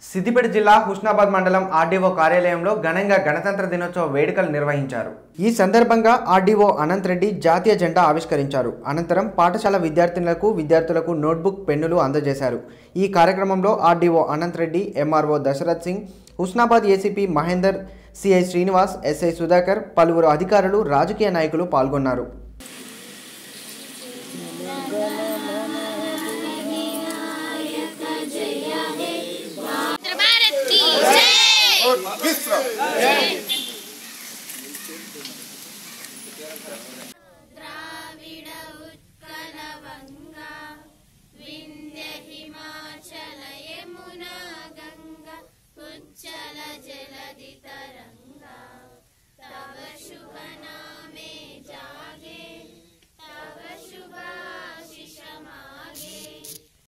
సిద్దిపేట జిల్లా హుస్నాబాద్ మండలం ఆర్డీఓ కార్యాలయంలో ఘనంగా గణతంత్ర దినోత్సవ వేడుకలు నిర్వహించారు ఈ సందర్భంగా ఆర్డీఓ అనంత్ రెడ్డి జాతీయ జెండా ఆవిష్కరించారు అనంతరం పాఠశాల విద్యార్థినులకు విద్యార్థులకు నోట్బుక్ పెన్నులు అందజేశారు ఈ కార్యక్రమంలో RDO Anant Reddy MRO Dasharath Singh Husnabad ACP Mahender CI Srinivas SI Sudhakar పలువురు అధికారులు రాజకీయ నాయకులు పాల్గొన్నారు भारत की जय द्राविड उत्कल गंगा विंध्य हिमाचल यमुना गंगा उज्जल जलधि तरंगा तव शुभ नाम